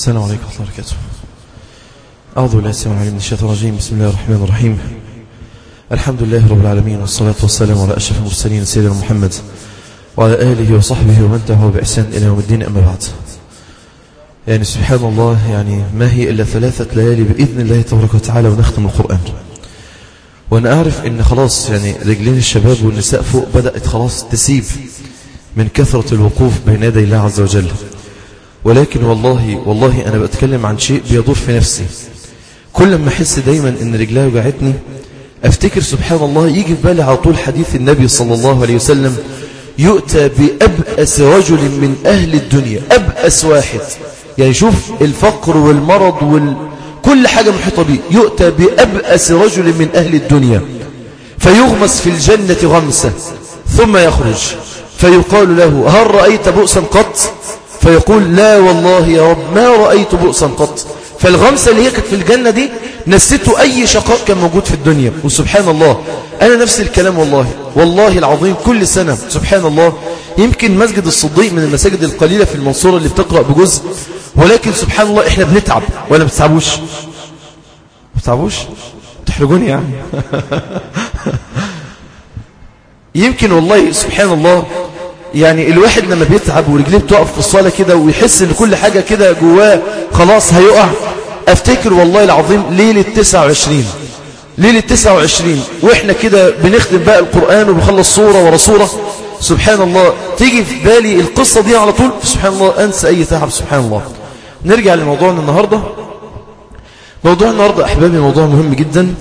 السلام عليكم ورحمة الله وبركاته أعوذ بالله السلام عليكم من الشيطان الرجيم بسم الله الرحمن الرحيم الحمد لله رب العالمين والصلاة والسلام على أشرف المرسلين سيدنا محمد وعلى آله وصحبه ومن تبعه بإحسان إلى يوم الدين أما بعد يعني سبحان الله يعني ما هي إلا ثلاثة ليالي بإذن الله تبارك وتعالى ونختم القرآن وأنا أعرف إن خلاص يعني رجلين الشباب والنساء فوق بدأت خلاص تسيب من كثرة الوقوف بين يدي الله عز وجل ولكن والله والله أنا بتكلم عن شيء بيدور في نفسي كل ما أحس دايما إن رجلها وجعتني أفتكر سبحان الله يجي في بالي على طول حديث النبي صلى الله عليه وسلم يؤتى بأبأس رجل من أهل الدنيا أبأس واحد يعني شوف الفقر والمرض وال... كل حاجة محيطة به يؤتى بأبأس رجل من أهل الدنيا فيغمس في الجنة غمسة ثم يخرج فيقال له هل رأيت بؤسا قط فيقول لا والله يا رب ما رأيت بؤسا قط فالغمسة اللي هي كانت في الجنة دي نسيته أي شقاء كان موجود في الدنيا وسبحان الله أنا نفس الكلام والله والله العظيم كل سنة سبحان الله يمكن مسجد الصديق من المساجد القليلة في المنصورة اللي بتقرأ بجزء ولكن سبحان الله إحنا بنتعب ولا بتتعبوش بتتعبوش تحرجوني يعني يمكن والله سبحان الله يعني الواحد لما بيتعب ورجليه بتقف في الصلاة كده ويحس ان كل حاجة كده جواه خلاص هيقع افتكر والله العظيم ليلة 29 ليلة 29 واحنا كده بنخدم بقى القرآن وبخلص صورة ورا صورة سبحان الله تيجي في بالي القصة دي على طول سبحان الله انسى اي تعب سبحان الله نرجع لموضوعنا النهاردة موضوع النهاردة احبابي موضوع مهم جدا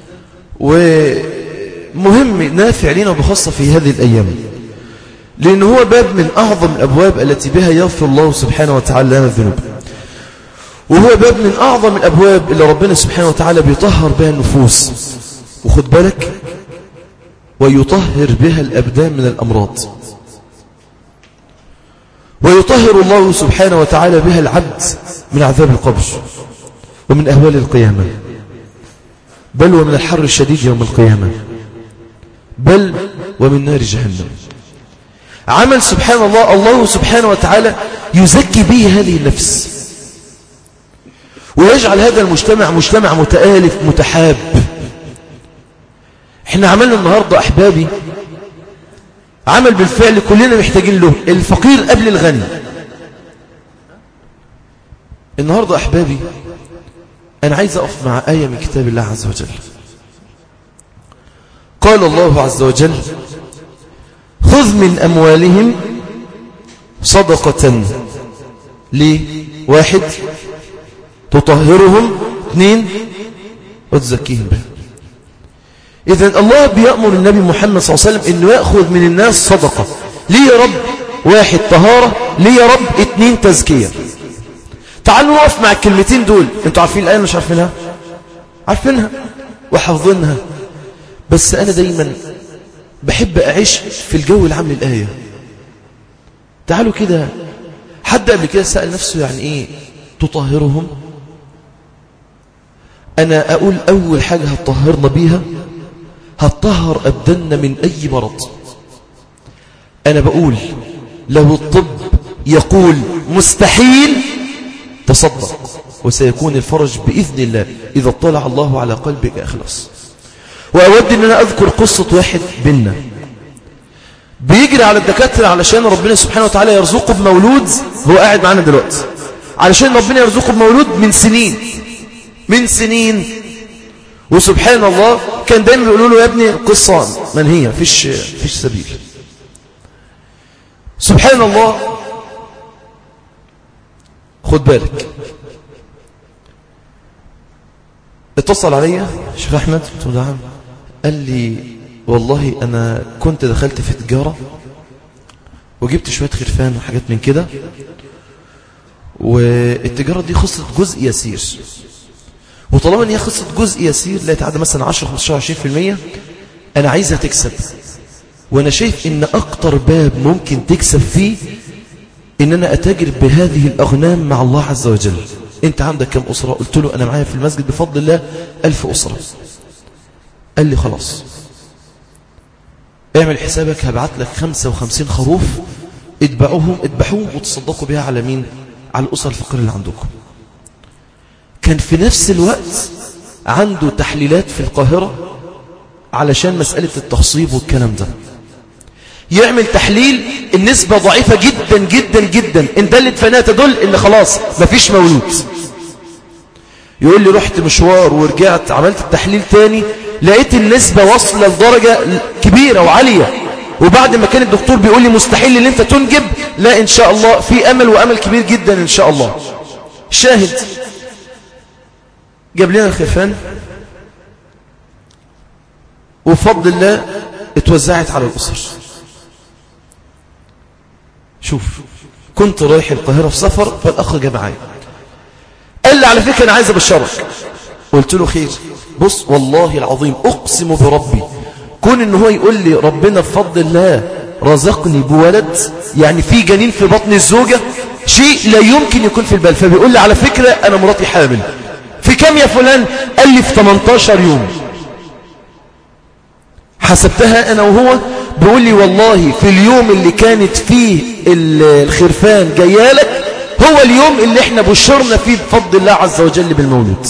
ومهم نافع لنا بخاصة في هذه الايام لأن هو باب من أعظم الأبواب التي بها يغفر الله سبحانه وتعالى لنا الذنوب وهو باب من أعظم الأبواب اللي ربنا سبحانه وتعالى بيطهر بها النفوس وخد بالك ويطهر بها الأبدان من الأمراض ويطهر الله سبحانه وتعالى بها العبد من عذاب القبر ومن أهوال القيامة بل ومن الحر الشديد يوم القيامة بل ومن نار جهنم عمل سبحان الله الله سبحانه وتعالى يزكي به هذه النفس ويجعل هذا المجتمع مجتمع متآلف متحاب احنا عملنا النهاردة أحبابي عمل بالفعل كلنا محتاجين له الفقير قبل الغني النهاردة أحبابي أنا عايز أقف مع آية من كتاب الله عز وجل قال الله عز وجل خذ من أموالهم صدقة لواحد تطهرهم اثنين وتزكيهم بها إذن الله بيأمر النبي محمد صلى الله عليه وسلم أنه يأخذ من الناس صدقة ليه يا رب واحد طهارة ليه يا رب اثنين تزكية تعالوا نقف مع الكلمتين دول انتوا عارفين الآية مش عارفينها عارفينها وحافظينها بس أنا دايما بحب أعيش في الجو العام للآية تعالوا كده حد قبل كده سأل نفسه يعني إيه تطهرهم أنا أقول أول حاجة هتطهرنا بيها هتطهر أبدنا من أي مرض أنا بقول لو الطب يقول مستحيل تصدق وسيكون الفرج بإذن الله إذا اطلع الله على قلبك أخلص وأود أن أنا أذكر قصة واحد بينا بيجري على الدكاترة علشان ربنا سبحانه وتعالى يرزقه بمولود هو قاعد معانا دلوقتي علشان ربنا يرزقه بمولود من سنين من سنين وسبحان الله كان دايما يقولوا له يا ابني قصة منهية فيش, فيش سبيل سبحان الله خد بالك اتصل عليا شيخ أحمد قال لي والله أنا كنت دخلت في تجارة وجبت شوية خرفان وحاجات من كده والتجارة دي خصت جزء يسير وطالما ان هي خصت جزء يسير لا يتعدى مثلا 10 15 20% انا عايزها تكسب وانا شايف ان اكتر باب ممكن تكسب فيه ان انا اتاجر بهذه الاغنام مع الله عز وجل انت عندك كم اسره قلت له انا معايا في المسجد بفضل الله ألف اسره قال لي خلاص اعمل حسابك هبعت لك 55 خروف اتبعوهم اتبعوهم وتصدقوا بها على مين على الأسر الفقيرة اللي عندكم كان في نفس الوقت عنده تحليلات في القاهرة علشان مسألة التخصيب والكلام ده يعمل تحليل النسبة ضعيفة جدا جدا جدا إن دلت فانها تدل إن خلاص مفيش مولود يقول لي رحت مشوار ورجعت عملت التحليل تاني لقيت النسبة واصلة لدرجة كبيرة وعالية وبعد ما كان الدكتور بيقول لي مستحيل ان انت تنجب لا ان شاء الله في امل وامل كبير جدا ان شاء الله شاهد جاب لنا الخفان وفضل الله اتوزعت على الأسر شوف كنت رايح القاهرة في سفر فالأخ جاء معايا قال لي على فكرة أنا عايز أبشرك قلت له خير بص والله العظيم أقسم بربي كون إن هو يقول لي ربنا بفضل الله رزقني بولد يعني في جنين في بطن الزوجة شيء لا يمكن يكون في البال فبيقول لي على فكرة أنا مراتي حامل في كم يا فلان قال لي في 18 يوم حسبتها أنا وهو بيقول لي والله في اليوم اللي كانت فيه الخرفان جيالك هو اليوم اللي احنا بشرنا فيه بفضل الله عز وجل بالمولد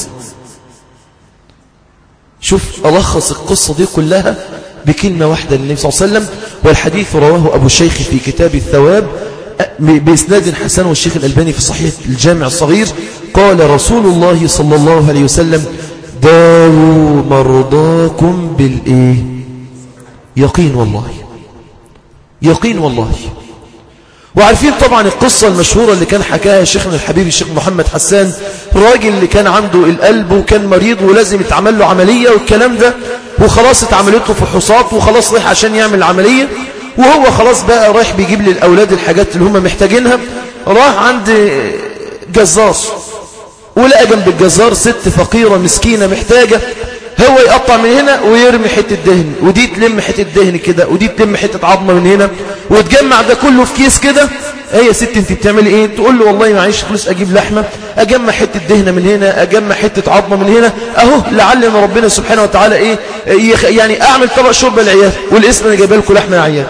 شوف ألخص القصة دي كلها بكلمة واحدة للنبي صلى الله عليه وسلم والحديث رواه أبو الشيخ في كتاب الثواب بإسناد حسن والشيخ الألباني في صحيح الجامع الصغير قال رسول الله صلى الله عليه وسلم داووا مرضاكم بالإيه يقين والله يقين والله وعارفين طبعا القصة المشهورة اللي كان حكاها شيخنا الحبيب الشيخ محمد حسان الراجل اللي كان عنده القلب وكان مريض ولازم يتعمل له عملية والكلام ده وخلاص اتعملت له فحوصات وخلاص رايح عشان يعمل العملية وهو خلاص بقى رايح بيجيب للأولاد الحاجات اللي هم محتاجينها راح عند جزار ولقى جنب الجزار ست فقيرة مسكينة محتاجة هو يقطع من هنا ويرمي حتة دهن ودي تلم حتة دهن كده ودي تلم حتة عظمة من هنا وتجمع ده كله في كيس كده ايه يا ست انت بتعملي ايه تقول له والله معيش فلوس اجيب لحمة اجمع حتة دهنة من هنا اجمع حتة عظمة من هنا اهو لعل ان ربنا سبحانه وتعالى ايه يعني اعمل طبق شرب العيال والاسم انا جايبه لكم لحمة عيال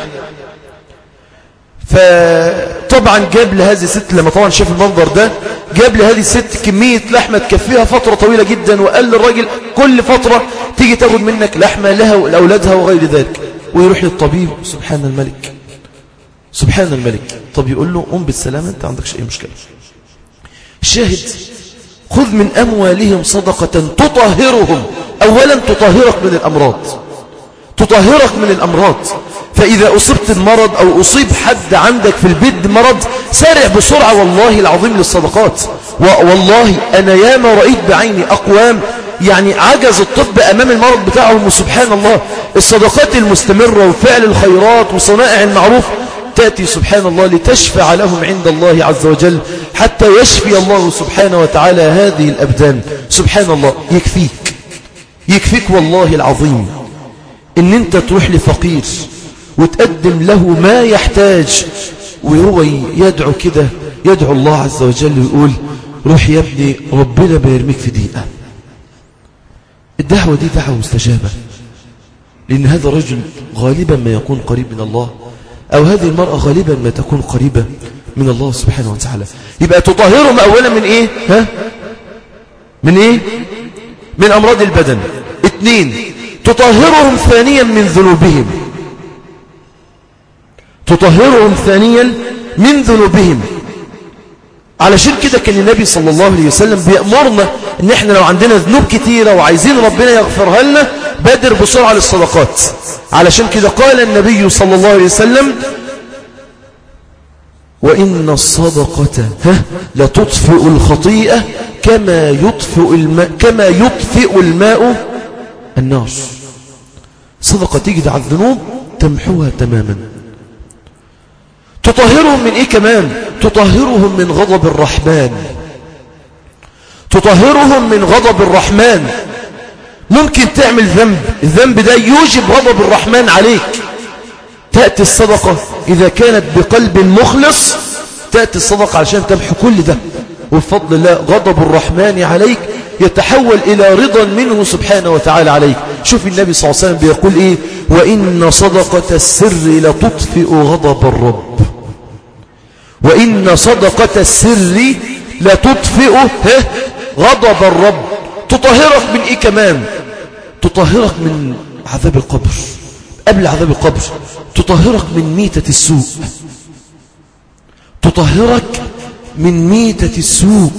فطبعا جاب لهذه الست لما طبعا شاف المنظر ده جاب لهذه الست كمية لحمة تكفيها فترة طويلة جدا وقال للراجل كل فترة تيجي تاخد منك لحمة لها ولأولادها وغير ذلك ويروح للطبيب سبحان الملك سبحان الملك طب يقول له قم بالسلامة انت عندكش اي مشكلة الشاهد خذ من أموالهم صدقة تطهرهم أولا تطهرك من الأمراض تطهرك من الأمراض فإذا أصبت المرض أو أصيب حد عندك في البيت مرض سارع بسرعة والله العظيم للصدقات والله أنا ياما رأيت بعيني أقوام يعني عجز الطب أمام المرض بتاعهم وسبحان الله الصدقات المستمرة وفعل الخيرات وصنائع المعروف تأتي سبحان الله لتشفع لهم عند الله عز وجل حتى يشفي الله سبحانه وتعالى هذه الأبدان سبحان الله يكفيك يكفيك والله العظيم ان انت تروح لفقير وتقدم له ما يحتاج وهو يدعو كده يدعو الله عز وجل ويقول روح يا ابني ربنا ما يرميك في دقيقة الدعوة دي دعوة مستجابة لأن هذا الرجل غالبا ما يكون قريب من الله أو هذه المرأة غالبا ما تكون قريبة من الله سبحانه وتعالى يبقى تطهرهم أولا من إيه ها؟ من إيه من أمراض البدن اثنين تطهرهم ثانيا من ذنوبهم تطهرهم ثانيا من ذنوبهم علشان كده كان النبي صلى الله عليه وسلم بيأمرنا ان احنا لو عندنا ذنوب كتيرة وعايزين ربنا يغفرها لنا بادر بسرعة للصدقات علشان كده قال النبي صلى الله عليه وسلم وإن الصدقة ها لتطفئ الخطيئة كما يطفئ الماء كما يطفئ الماء النار صدقة تجد على الذنوب تمحوها تماما تطهرهم من ايه كمان تطهرهم من غضب الرحمن تطهرهم من غضب الرحمن ممكن تعمل ذنب الذنب ده يوجب غضب الرحمن عليك تأتي الصدقة إذا كانت بقلب مخلص تأتي الصدقة علشان تمحو كل ده وبفضل الله غضب الرحمن عليك يتحول إلى رضا منه سبحانه وتعالى عليك شوف النبي صلى الله عليه وسلم بيقول إيه وإن صدقة السر لتطفئ غضب الرب وإن صدقة السر لتطفئ غضب الرب تطهرك من إيه كمان تطهرك من عذاب القبر قبل عذاب القبر تطهرك من ميتة السوء تطهرك من ميتة السوء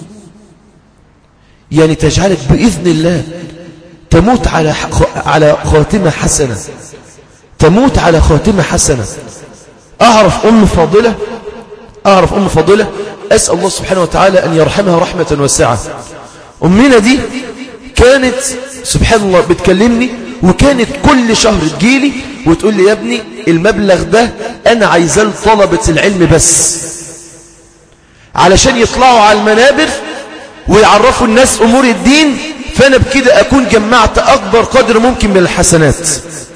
يعني تجعلك بإذن الله تموت على على خاتمة حسنة تموت على خاتمة حسنة أعرف أم فاضلة أعرف أم فاضلة أسأل الله سبحانه وتعالى أن يرحمها رحمة واسعة أمنا دي كانت سبحان الله بتكلمني وكانت كل شهر تجيلي وتقول لي يا ابني المبلغ ده أنا عايزاه لطلبة العلم بس علشان يطلعوا على المنابر ويعرفوا الناس أمور الدين فأنا بكده أكون جمعت أكبر قدر ممكن من الحسنات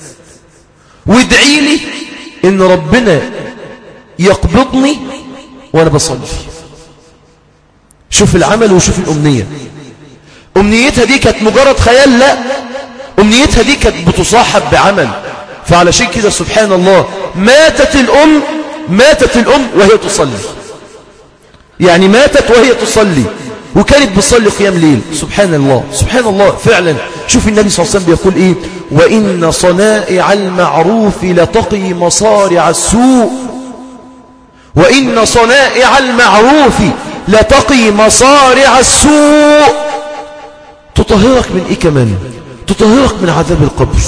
وادعي لي إن ربنا يقبضني وأنا بصلي شوف العمل وشوف الأمنية أمنيتها دي كانت مجرد خيال لا أمنيتها دي كانت بتصاحب بعمل فعلشان كده سبحان الله ماتت الأم ماتت الأم وهي تصلي يعني ماتت وهي تصلي وكانت بتصلي قيام ليل سبحان الله سبحان الله فعلا شوف النبي صلى الله عليه وسلم بيقول إيه وإن صنائع المعروف لتقي مصارع السوء وإن صنائع المعروف لتقي مصارع السوء تطهرك من إيه كمان تطهرك من عذاب القبر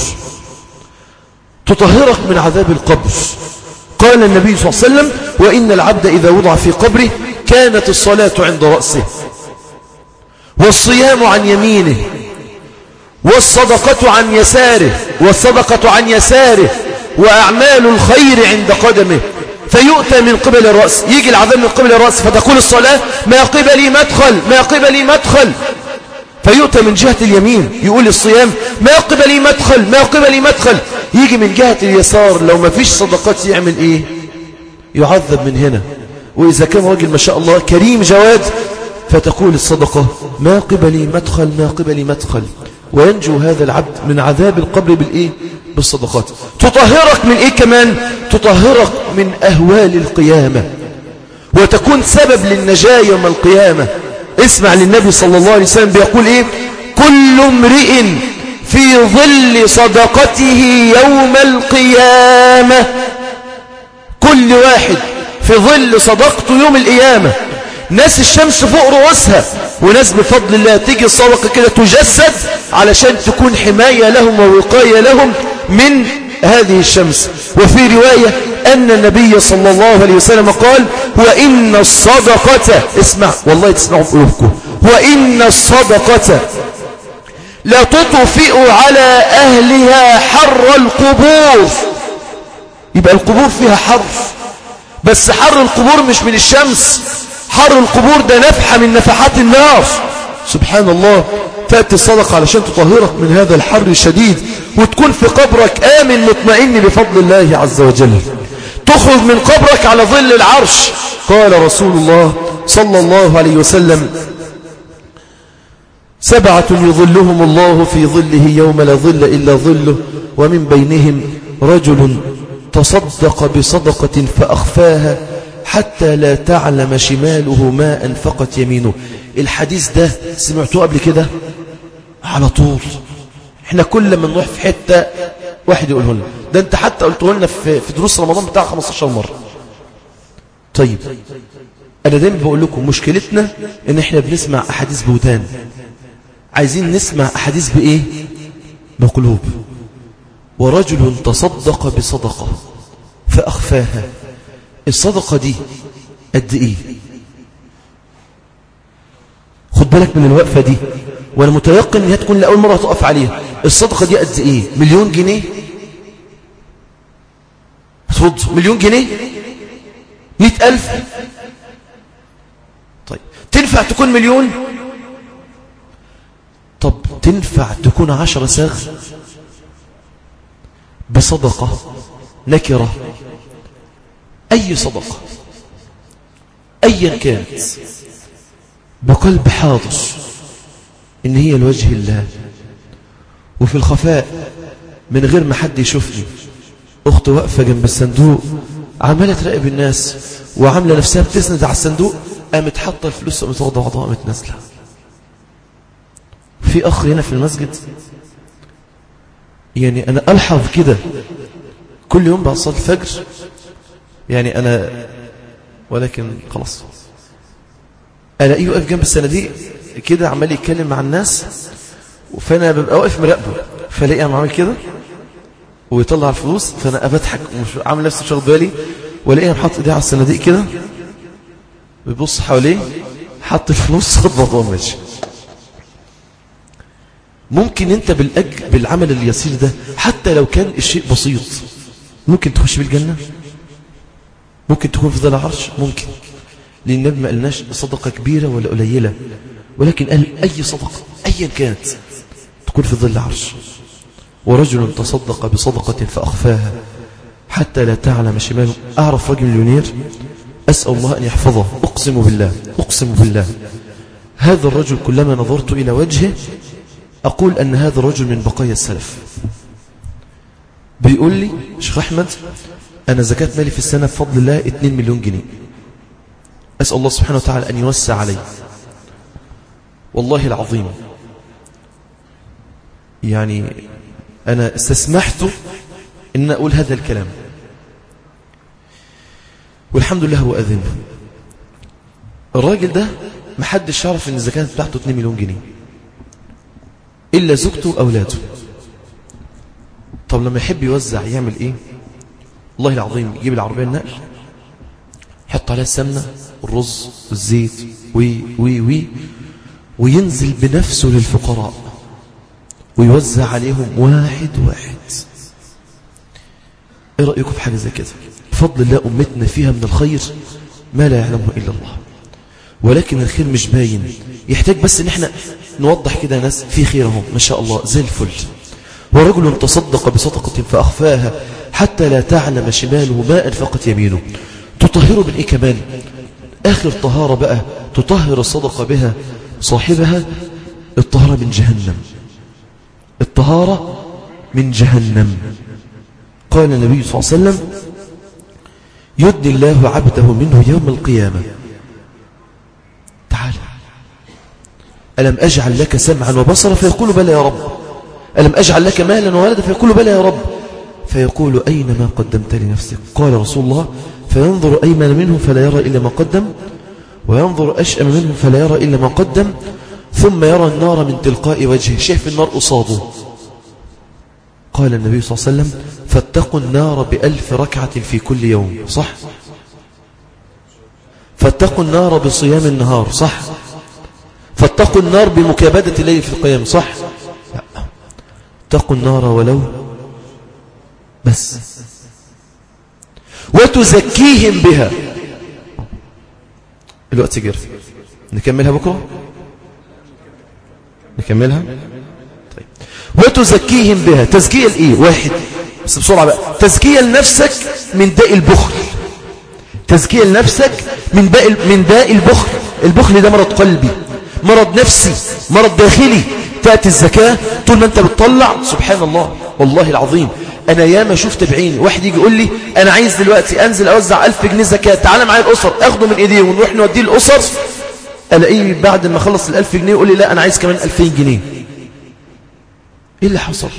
تطهرك من عذاب القبر قال النبي صلى الله عليه وسلم وإن العبد إذا وضع في قبره كانت الصلاة عند رأسه والصيام عن يمينه والصدقة عن يساره والصدقة عن يساره وأعمال الخير عند قدمه فيؤتى من قبل الرأس يجي العذاب من قبل الرأس فتقول الصلاة ما قبلي مدخل ما قبلي مدخل فيؤتى من جهة اليمين يقول الصيام ما قبلي مدخل ما قبلي مدخل يجي من جهة اليسار لو ما فيش صدقات يعمل ايه يعذب من هنا وإذا كان راجل ما شاء الله كريم جواد فتقول الصدقة ما قبلي مدخل ما قبلي مدخل وينجو هذا العبد من عذاب القبر بالإيه؟ بالصدقات تطهرك من إيه كمان تطهرك من أهوال القيامة وتكون سبب للنجاة يوم القيامة اسمع للنبي صلى الله عليه وسلم بيقول إيه كل امرئ في ظل صدقته يوم القيامة كل واحد في ظل صدقته يوم القيامة ناس الشمس فوق رؤوسها وناس بفضل الله تيجي الصدقة كده تجسد علشان تكون حماية لهم ووقاية لهم من هذه الشمس وفي رواية أن النبي صلى الله عليه وسلم قال وإن الصدقة اسمع والله تسمعوا بقلوبكم وإن الصدقة لا تطفئ على أهلها حر القبور يبقى القبور فيها حر بس حر القبور مش من الشمس حر القبور ده نفحة من نفحات النار سبحان الله تأتي الصدقة علشان تطهرك من هذا الحر الشديد وتكون في قبرك آمن مطمئن بفضل الله عز وجل تخرج من قبرك على ظل العرش قال رسول الله صلى الله عليه وسلم سبعة يظلهم الله في ظله يوم لا ظل إلا ظله ومن بينهم رجل تصدق بصدقة فأخفاها حتى لا تعلم شماله ما أنفقت يمينه الحديث ده سمعتوه قبل كده على طول احنا كل ما نروح في حتة واحد يقوله لنا ده انت حتى قلته لنا في, في دروس رمضان بتاع 15 مرة طيب انا دايما بقول لكم مشكلتنا ان احنا بنسمع احاديث بودان عايزين نسمع احاديث بايه بقلوب ورجل تصدق بصدقة فأخفاها الصدقة دي قد ايه خد بالك من الوقفة دي وانا متيقن انها تكون لأول مرة تقف عليها الصدقة دي قد ايه مليون جنيه تفض مليون جنيه مئة ألف طيب تنفع تكون مليون طب تنفع تكون عشر ساغ بصدقة نكرة أي صدقة أيا كانت بقلب حاضر إن هي لوجه الله وفي الخفاء من غير ما حد يشوفني أخت واقفة جنب الصندوق عمالة تراقب الناس وعاملة نفسها بتسند على الصندوق قامت حاطة الفلوس قامت واخدة وضعها قامت نازلة في أخ هنا في المسجد يعني أنا ألحظ كده كل يوم بعد صلاة الفجر يعني أنا ولكن خلاص ألاقيه واقف جنب الصناديق كده عمال يتكلم مع الناس فأنا ببقى واقف مراقبه فلاقيه عم عامل كده ويطلع الفلوس فأنا أبضحك ومش عامل نفسي مش واخد بالي والاقيه حاطط ايديه على الصناديق كده بيبص حواليه حط الفلوس خد وماشي ممكن انت بالأج... بالعمل اليسير ده حتى لو كان الشيء بسيط ممكن تخش بالجنة ممكن تكون في ظل عرش ممكن لأن النبي ما قالناش صدقة كبيرة ولا قليلة ولكن قال أي صدقة أيا كانت تكون في ظل عرش ورجل تصدق بصدقة فأخفاها حتى لا تعلم شماله أعرف رجل مليونير أسأل الله أن يحفظه أقسم بالله أقسم بالله هذا الرجل كلما نظرت إلى وجهه أقول أن هذا الرجل من بقايا السلف بيقول لي شيخ أحمد أنا زكاة مالي في السنة بفضل الله 2 مليون جنيه أسأل الله سبحانه وتعالى أن يوسع علي والله العظيم يعني أنا استسمحت إن أقول هذا الكلام والحمد لله هو أذن الراجل ده محدش يعرف إن الزكاة بتاعته 2 مليون جنيه إلا زوجته وأولاده طب لما يحب يوزع يعمل إيه والله العظيم يجيب العربية النقل يحط عليها السمنة والرز والزيت وي وي وي وينزل بنفسه للفقراء ويوزع عليهم واحد واحد ايه رأيكم في حاجة زي كده بفضل الله أمتنا فيها من الخير ما لا يعلمه إلا الله ولكن الخير مش باين يحتاج بس ان احنا نوضح كده ناس في خير اهو ما شاء الله زي الفل ورجل تصدق بصدقة فأخفاها حتى لا تعلم شماله ما أنفقت يمينه تطهره من إيه كمان آخر طهارة بقى تطهر الصدقة بها صاحبها الطهارة من جهنم الطهارة من جهنم قال النبي صلى الله عليه وسلم يدني الله عبده منه يوم القيامة تعال ألم أجعل لك سمعا وبصرا فيقول بلى يا رب ألم أجعل لك مالا وولدا فيقول بلى يا رب فيقول أين ما قدمت لنفسك قال رسول الله فينظر أيمن منه فلا يرى إلا ما قدم وينظر أشأم منه فلا يرى إلا ما قدم ثم يرى النار من تلقاء وجهه شايف النار أصابه قال النبي صلى الله عليه وسلم فاتقوا النار بألف ركعة في كل يوم صح فاتقوا النار بصيام النهار صح فاتقوا النار بمكابدة الليل في القيام صح لا اتقوا النار ولو بس وتزكيهم بها الوقت جرف نكملها بكرة نكملها طيب وتزكيهم بها تزكية لإيه واحد بس بسرعة بقى تزكية لنفسك من داء البخل تزكية لنفسك من داء من داء البخل البخل ده مرض قلبي مرض نفسي مرض داخلي تأتي الزكاة طول ما انت بتطلع سبحان الله والله العظيم انا ياما شفت بعيني واحد يجي يقول لي انا عايز دلوقتي انزل اوزع ألف جنيه زكاة تعالى معايا الاسر اخده من ايديه ونروح نوديه الاسر الاقيه بعد ما اخلص الألف جنيه يقول لي لا انا عايز كمان ألفين جنيه ايه اللي حصل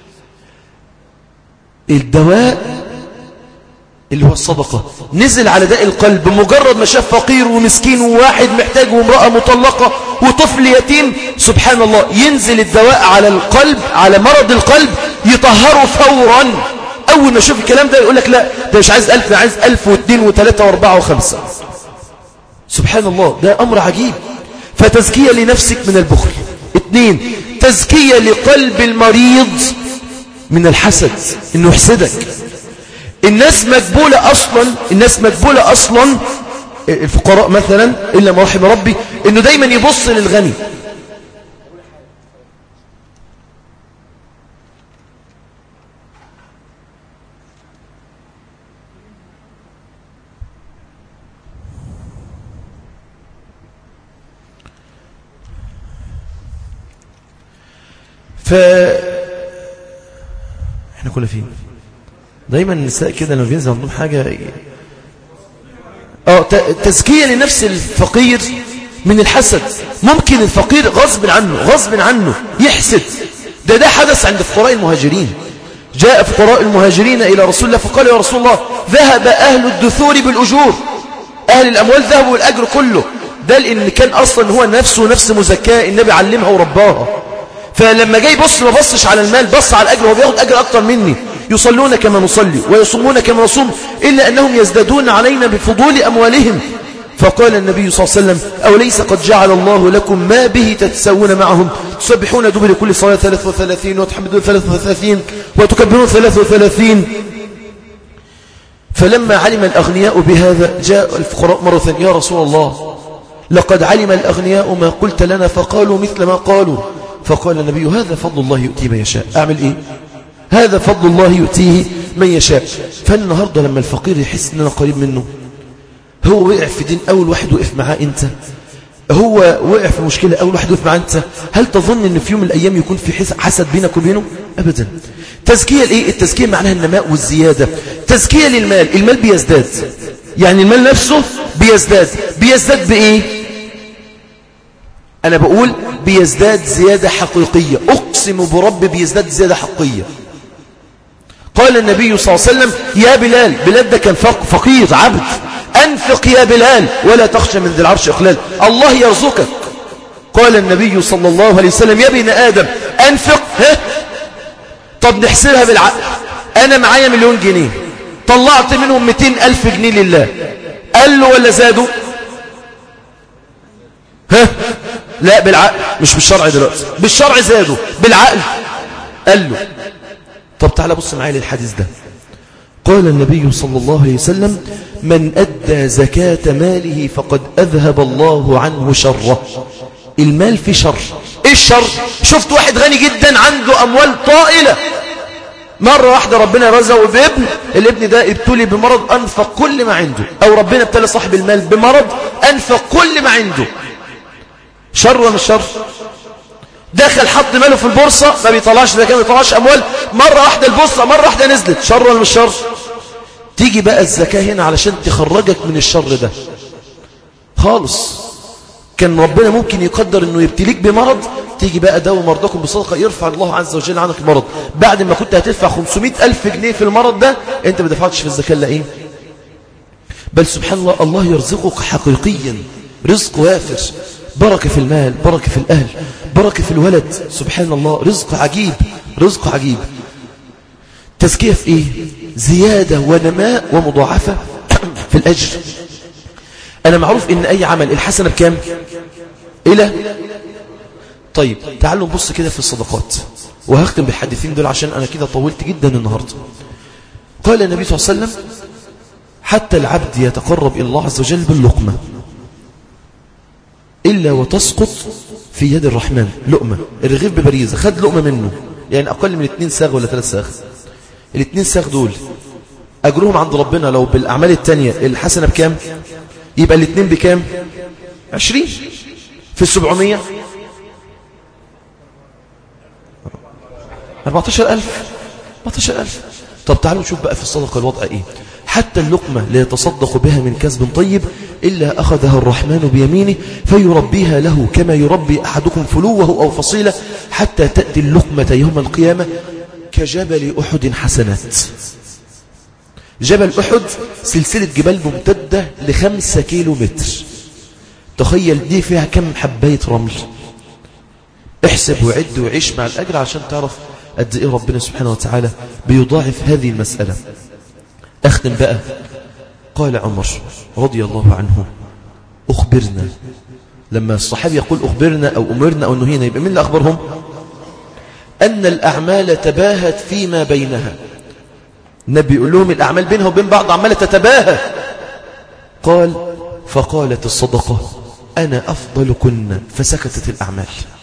الدواء اللي هو الصدقة نزل على داء القلب مجرد ما شاف فقير ومسكين وواحد محتاج وامرأة مطلقة وطفل يتيم سبحان الله ينزل الدواء على القلب على مرض القلب يطهره فورا أول ما يشوف الكلام ده يقول لك لا ده مش عايز ألف ده عايز ألف واثنين وثلاثة واربعة وخمسة سبحان الله ده أمر عجيب فتزكية لنفسك من البخل اثنين تزكية لقلب المريض من الحسد انه يحسدك الناس مجبولة أصلا الناس مجبولة أصلا الفقراء مثلا إلا ما رحم ربي إنه دايما يبص للغني ف احنا كنا فين دايما النساء كده لما بينزل عندهم حاجة اه تزكية لنفس الفقير من الحسد ممكن الفقير غصب عنه غصب عنه يحسد ده ده حدث عند فقراء المهاجرين جاء فقراء المهاجرين إلى رسول الله فقال يا رسول الله ذهب أهل الدثور بالأجور أهل الأموال ذهبوا بالأجر كله ده لأن كان أصلا هو نفسه نفس مزكاة النبي علمها ورباها فلما جاي يبص ما بصش على المال بص على الأجر هو بياخد أجر أكتر مني يصلون كما نصلي ويصومون كما نصوم إلا أنهم يزدادون علينا بفضول أموالهم فقال النبي صلى الله عليه وسلم أو ليس قد جعل الله لكم ما به تتسوون معهم تسبحون دبر كل صلاة 33 وتحمدون 33 وتكبرون 33 فلما علم الأغنياء بهذا جاء الفقراء مرة ثانية يا رسول الله لقد علم الأغنياء ما قلت لنا فقالوا مثل ما قالوا فقال النبي هذا فضل الله يؤتيه من يشاء أعمل إيه هذا فضل الله يؤتيه من يشاء فالنهاردة لما الفقير يحس أننا قريب منه هو وقع في دين أول واحد وقف معاه أنت هو وقع في مشكلة أول واحد وقف معاه أنت هل تظن أن في يوم من الأيام يكون في حسد بينك وبينه أبدا تزكية الإيه؟ التزكية معناها النماء والزيادة تزكية للمال المال بيزداد يعني المال نفسه بيزداد بيزداد بإيه أنا بقول بيزداد زيادة حقيقية أقسم برب بيزداد زيادة حقيقية قال النبي صلى الله عليه وسلم يا بلال بلال ده كان فقير عبد أنفق يا بلال ولا تخشى من ذي العرش إخلال الله يرزقك قال النبي صلى الله عليه وسلم يا ابن آدم أنفق ها طب نحسبها بالعقل أنا معايا مليون جنيه طلعت منهم 200 ألف جنيه لله قال له ولا زادوا ها لا بالعقل مش بالشرع دلوقتي بالشرع زادوا بالعقل قال له طب تعالى بص معايا للحديث ده قال النبي صلى الله عليه وسلم من أدى زكاة ماله فقد أذهب الله عنه شره المال في شر إيه الشر شفت واحد غني جدا عنده أموال طائلة مرة واحدة ربنا رزقه بابن الابن ده ابتلي بمرض أنفق كل ما عنده أو ربنا ابتلى صاحب المال بمرض أنفق كل ما عنده شر ولا مش شر دخل حط ماله في البورصة ما بيطلعش ده كان ما بيطلعش أموال مرة واحدة البورصة مرة واحدة نزلت شر ولا مش شر تيجي بقى الزكاة هنا علشان تخرجك من الشر ده خالص كان ربنا ممكن يقدر انه يبتليك بمرض تيجي بقى داوي مرضكم بصدقة يرفع الله عز وجل عنك المرض بعد ما كنت هتدفع 500 ألف جنيه في المرض ده انت ما دفعتش في الزكاة الا ايه بل سبحان الله الله يرزقك حقيقيا رزق وافر بركة في المال بركة في الأهل بركة في الولد سبحان الله رزق عجيب رزق عجيب تزكية في ايه زيادة ونماء ومضاعفة في الأجر أنا معروف إن أي عمل الحسنة بكام إلى طيب تعالوا نبص كده في الصدقات وهختم بالحديثين دول عشان أنا كده طولت جدا النهاردة قال النبي صلى الله عليه وسلم حتى العبد يتقرب إلى الله عز وجل باللقمة إلا وتسقط في يد الرحمن لقمة الرغيف ببريزة خد لقمة منه يعني أقل من اتنين ساغ ولا ثلاث ساغ الاتنين ساغ دول أجرهم عند ربنا لو بالأعمال التانية الحسنة بكام يبقى الاتنين بكام عشرين في السبعمية أربعتاشر ألف أربعتاشر ألف طب تعالوا نشوف بقى في الصدقة الوضع إيه حتى اللقمة لا يتصدق بها من كسب طيب إلا أخذها الرحمن بيمينه فيربيها له كما يربي أحدكم فلوه أو فصيلة حتى تأتي اللقمة يوم القيامة كجبل أحد حسنات جبل أحد سلسلة جبال ممتدة لخمسة كيلو متر تخيل دي فيها كم حباية رمل احسب وعد وعيش مع الأجر عشان تعرف قد إيه ربنا سبحانه وتعالى بيضاعف هذه المسألة أختم بقى قال عمر رضي الله عنه أخبرنا لما الصحابي يقول أخبرنا أو أمرنا أو نهينا يبقى من اللي أخبرهم أن الأعمال تباهت فيما بينها النبي يقول لهم الأعمال بينها وبين بعض عمالة تتباهى قال فقالت الصدقة أنا أفضل كنا فسكتت الأعمال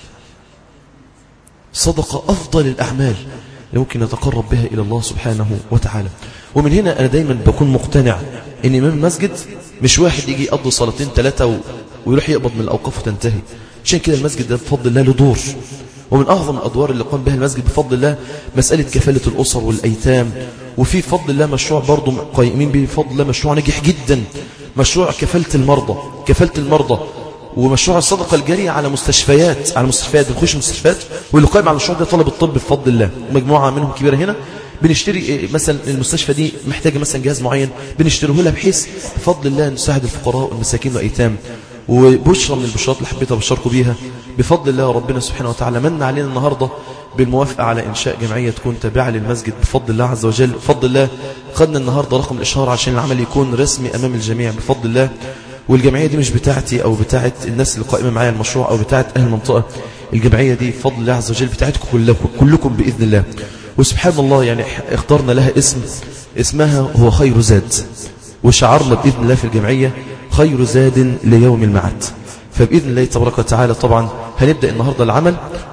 صدقة أفضل الأعمال ممكن نتقرب بها إلى الله سبحانه وتعالى ومن هنا أنا دايما بكون مقتنع أن إمام المسجد مش واحد يجي يقضي صلاتين ثلاثة و... ويروح يقبض من الأوقاف وتنتهي عشان كده المسجد ده بفضل الله له دور ومن أعظم الأدوار اللي قام بها المسجد بفضل الله مسألة كفالة الأسر والأيتام وفي فضل الله مشروع برضو قائمين به بفضل الله مشروع نجح جدا مشروع كفالة المرضى كفالة المرضى ومشروع الصدقة الجارية على مستشفيات على مستشفيات بنخش مستشفيات واللي قائم على المشروع ده طلب الطب بفضل الله مجموعة منهم كبيرة هنا بنشتري مثلا المستشفى دي محتاجة مثلا جهاز معين بنشتريه لها بحيث بفضل الله نساعد الفقراء والمساكين والأيتام وبشرى من البشرات اللي حبيت أبشركم بيها بفضل الله ربنا سبحانه وتعالى من علينا النهاردة بالموافقة على إنشاء جمعية تكون تابعة للمسجد بفضل الله عز وجل بفضل الله خدنا النهاردة رقم الإشهار عشان العمل يكون رسمي أمام الجميع بفضل الله والجمعية دي مش بتاعتي أو بتاعت الناس اللي قائمة معايا المشروع أو بتاعت أهل المنطقة الجمعية دي بفضل الله عز وجل بتاعتكم كلكم, كلكم بإذن الله وسبحان الله يعني اخترنا لها اسم اسمها هو خير زاد وشعرنا بإذن الله في الجمعية خير زاد ليوم المعاد فبإذن الله تبارك وتعالى طبعا هنبدأ النهاردة العمل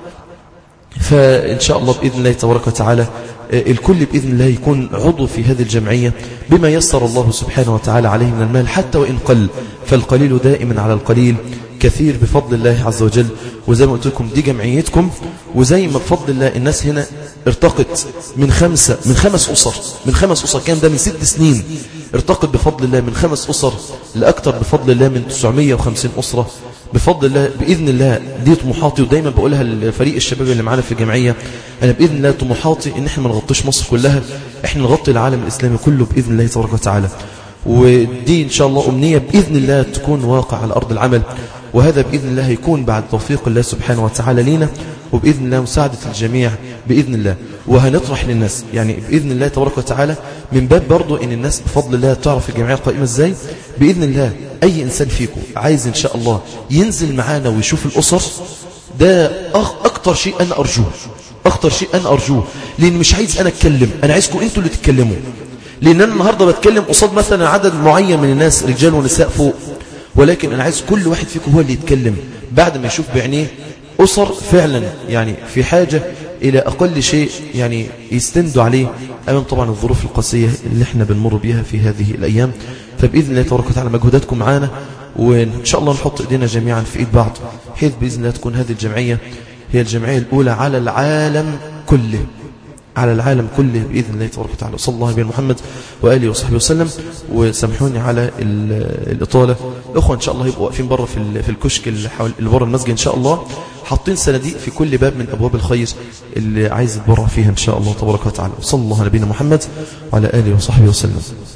فإن شاء الله بإذن الله تبارك وتعالى الكل بإذن الله يكون عضو في هذه الجمعية بما يسر الله سبحانه وتعالى عليه من المال حتى وإن قل فالقليل دائما على القليل كثير بفضل الله عز وجل وزي ما قلت لكم دي جمعيتكم وزي ما بفضل الله الناس هنا ارتقت من خمسة من خمس أسر من خمس أسر كان ده من ست سنين ارتقت بفضل الله من خمس أسر لأكثر بفضل الله من 950 أسرة بفضل الله بإذن الله دي طموحاتي ودايما بقولها لفريق الشباب اللي معانا في الجمعية أنا بإذن الله طموحاتي إن احنا ما نغطيش مصر كلها احنا نغطي العالم الإسلامي كله بإذن الله تبارك وتعالى ودي إن شاء الله أمنية بإذن الله تكون واقع على أرض العمل وهذا بإذن الله يكون بعد توفيق الله سبحانه وتعالى لينا وبإذن الله مساعدة الجميع بإذن الله وهنطرح للناس يعني بإذن الله تبارك وتعالى من باب برضو إن الناس بفضل الله تعرف الجمعية القائمة إزاي بإذن الله أي إنسان فيكم عايز إن شاء الله ينزل معانا ويشوف الأسر ده أكتر شيء أنا أرجوه أكتر شيء أنا أرجوه لأن مش عايز أنا أتكلم أنا عايزكم أنتوا اللي تتكلموا لأن أنا النهاردة بتكلم قصاد مثلا عدد معين من الناس رجال ونساء فوق ولكن أنا عايز كل واحد فيكم هو اللي يتكلم بعد ما يشوف بعينيه أسر فعلا يعني في حاجة إلى أقل شيء يعني يستندوا عليه أمام طبعا الظروف القاسية اللي احنا بنمر بها في هذه الأيام فبإذن الله تبارك وتعالى مجهوداتكم معانا وإن شاء الله نحط إيدينا جميعا في إيد بعض بحيث بإذن الله تكون هذه الجمعية هي الجمعية الأولى على العالم كله على العالم كله بإذن الله تبارك وتعالى صلى الله عليه محمد وآله وصحبه وسلم وسامحوني على الإطالة الأخوة إن شاء الله يبقوا واقفين بره في في الكشك اللي حول اللي بره المسجد إن شاء الله حاطين صناديق في كل باب من أبواب الخير اللي عايز يتبرع فيها إن شاء الله تبارك وتعالى صلى الله على نبينا محمد وعلى آله وصحبه وسلم